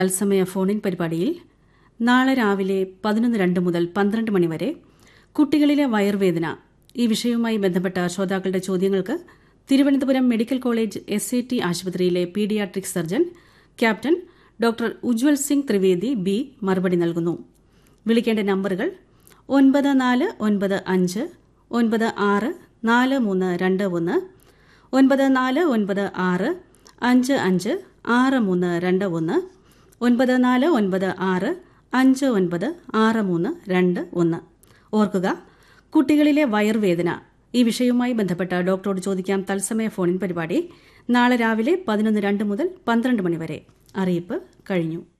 തത്സമയ ഫോണിൻ പരിപാടിയിൽ നാളെ രാവിലെ പതിനൊന്ന് രണ്ട് മുതൽ പന്ത്രണ്ട് മണിവരെ കുട്ടികളിലെ വയർവേദന ഈ വിഷയവുമായി ബന്ധപ്പെട്ട ശ്രോതാക്കളുടെ ചോദ്യങ്ങൾക്ക് Thiruvananthapuram medical college S A T ആശുപത്രിയിലെ paediatric surgeon captain doctor Ujwal Singh Trivedi ബി മറുപടി നൽകുന്നു വിളിക്കേണ്ട നമ്പറുകൾ ഒൻപത് നാല് ഒൻപത് അഞ്ച് ഒൻപത് ആറ് നാല് മൂന്ന് രണ്ട് ഒന്ന് ഒൻപത് നാല് ഒൻപത് ആറ് അഞ്ച് അഞ്ച് ആറ് മൂന്ന് രണ്ട് ഒന്ന് ഒൻപത് നാല് ഒൻപത് ആറ് അഞ്ച് ഒൻപത് ആറ് മൂന്ന് രണ്ട് ഒന്ന് ഓർക്കുക കുട്ടികളിലെ വയർവേദന ഈ വിഷയവുമായി ബന്ധപ്പെട്ട ഡോക്ടറോട് ചോദിക്കാം തത്സമയ ഫോണിൻ പരിപാടി നാളെ രാവിലെ പതിനൊന്ന് രണ്ട് മുതൽ പന്ത്രണ്ട് മണിവരെ അറിയിപ്പ് കഴിഞ്ഞു